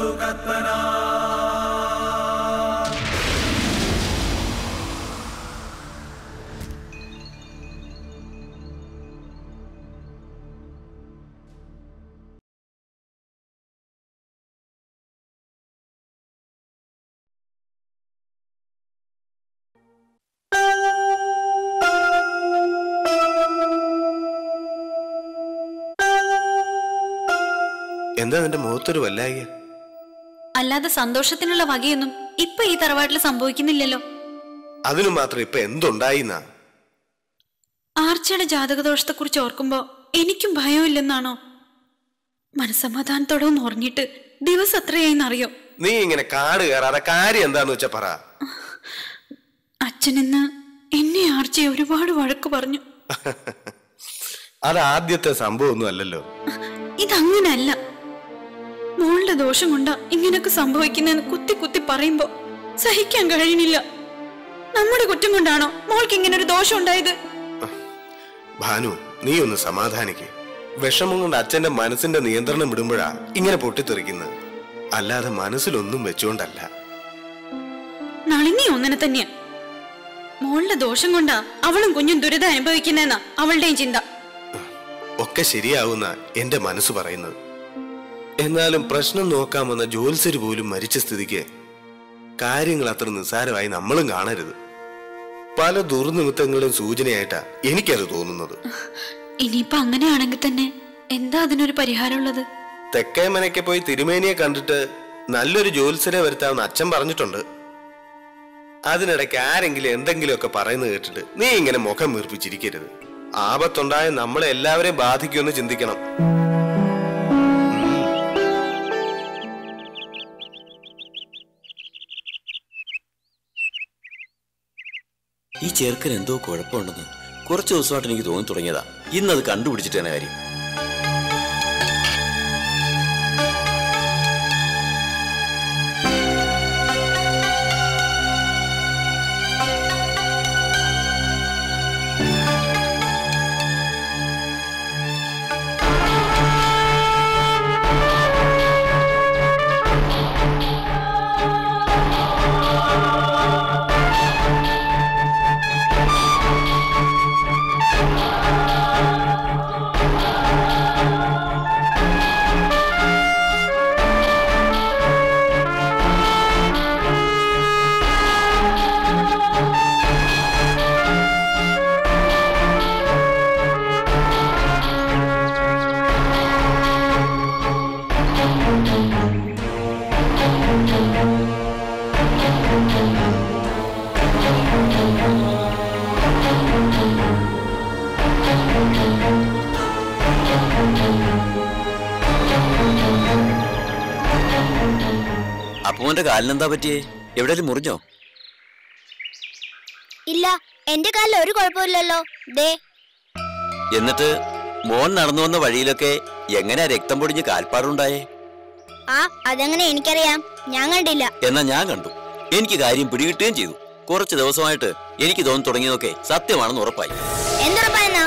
എന്താ നിന്റെ മുഖത്തൊരു വല്ലായ അല്ലാതെ സന്തോഷത്തിനുള്ള വകയൊന്നും ഇപ്പൊ ഈ തറവാട്ടിൽ സംഭവിക്കുന്നില്ലല്ലോ അതിനു മാത്രം ഇപ്പൊ എന്തുണ്ടായിന്നാ ആർച്ചയുടെ ജാതകദോഷത്തെക്കുറിച്ച് ഓർക്കുമ്പോ എനിക്കും ഭയമില്ലെന്നാണോ മനസമാധാനത്തോടെ ഒന്ന് ഉറങ്ങിയിട്ട് ദിവസം എത്രയായിന്നറിയോ നീ ഇങ്ങനെ കാട് കയറാതെ കാര്യം എന്താന്ന് വെച്ചാ പറ അച്ഛനിന്ന് എന്നെ ആർച്ചയെ ഒരുപാട് വഴക്ക് പറഞ്ഞു അത് ആദ്യത്തെ സംഭവമൊന്നും അല്ലല്ലോ ഇതങ്ങനല്ല മോളുടെ ദോഷം കൊണ്ടാ ഇങ്ങനൊക്കെ സംഭവിക്കുന്നതെന്ന് കുത്തി കുത്തി പറയുമ്പോ സഹിക്കാൻ കഴിയണില്ല നമ്മുടെ കുറ്റം കൊണ്ടാണോ മോൾക്ക് ഇങ്ങനെ ഒരു ദോഷം ഉണ്ടായത് ഭാനു നീ ഒന്ന് സമാധാനിക്ക് വിഷമം കൊണ്ട് അച്ഛന്റെ മനസ്സിന്റെ നിയന്ത്രണം വിടുമ്പോഴാ ഇങ്ങനെ പൊട്ടിത്തെറിക്കുന്നത് അല്ലാതെ മനസ്സിലൊന്നും വെച്ചുകൊണ്ടല്ല നളിനി ഒന്നിനെ തന്നെയാ മോളുടെ ദോഷം കൊണ്ടാ അവളും കുഞ്ഞും ദുരിതം അനുഭവിക്കുന്നതെന്നാ അവളുടെയും ചിന്ത ഒക്കെ ശരിയാവുന്ന എന്റെ മനസ്സ് പറയുന്നത് എന്നാലും പ്രശ്നം നോക്കാമെന്ന ജോത്സര് പോലും മരിച്ച സ്ഥിതിക്ക് കാര്യങ്ങൾ അത്ര നിസ്സാരമായി നമ്മളും കാണരുത് പല ദുർനിമിത്തങ്ങളുടെയും സൂചനയായിട്ടാ എനിക്കത് തോന്നുന്നത് ഇനിയിപ്പൊ അങ്ങനെയാണെങ്കിൽ തന്നെ എന്താ അതിനൊരു പരിഹാരമുള്ളത് തെക്കേ മനയ്ക്ക് പോയി തിരുമേനിയെ കണ്ടിട്ട് നല്ലൊരു ജോത്സരെ വരുത്താമെന്ന് അച്ഛൻ പറഞ്ഞിട്ടുണ്ട് അതിനിടയ്ക്ക് ആരെങ്കിലും എന്തെങ്കിലുമൊക്കെ പറയുന്നത് കേട്ടിട്ട് നീ ഇങ്ങനെ മുഖം വീർപ്പിച്ചിരിക്കരുത് ആപത്തുണ്ടായ നമ്മളെ എല്ലാവരെയും ബാധിക്കുമെന്ന് ചിന്തിക്കണം ഈ ചെറുക്കൻ എന്തോ കുഴപ്പമുണ്ടെന്ന് കുറച്ച് ദിവസമായിട്ട് എനിക്ക് തോന്നി തുടങ്ങിയതാ ഇന്നത് കണ്ടുപിടിച്ചിട്ട് തന്നെ കാര്യം അപ്പുവിന്റെ കാലിനെന്താ പറ്റിയേ എവിടെയും മുറിഞ്ഞോ ഇല്ല എന്റെ കാലിൽ ഒരു കുഴപ്പമില്ലല്ലോ ദേ എന്നിട്ട് മോൻ നടന്നു വന്ന വഴിയിലൊക്കെ എങ്ങനെയാ രക്തം പൊടിഞ്ഞ് കാൽപ്പാടുണ്ടായേ ആ അതെങ്ങനെ എനിക്കറിയാം ഞാൻ കണ്ടില്ല എന്നാ ഞാൻ കണ്ടു എനിക്ക് കാര്യം പിടികിട്ടുകയും ചെയ്തു കുറച്ച് ദിവസമായിട്ട് എനിക്ക് തോന്നി തുടങ്ങിയതൊക്കെ സത്യമാണെന്ന് ഉറപ്പായി എന്തുറപ്പായെന്നാ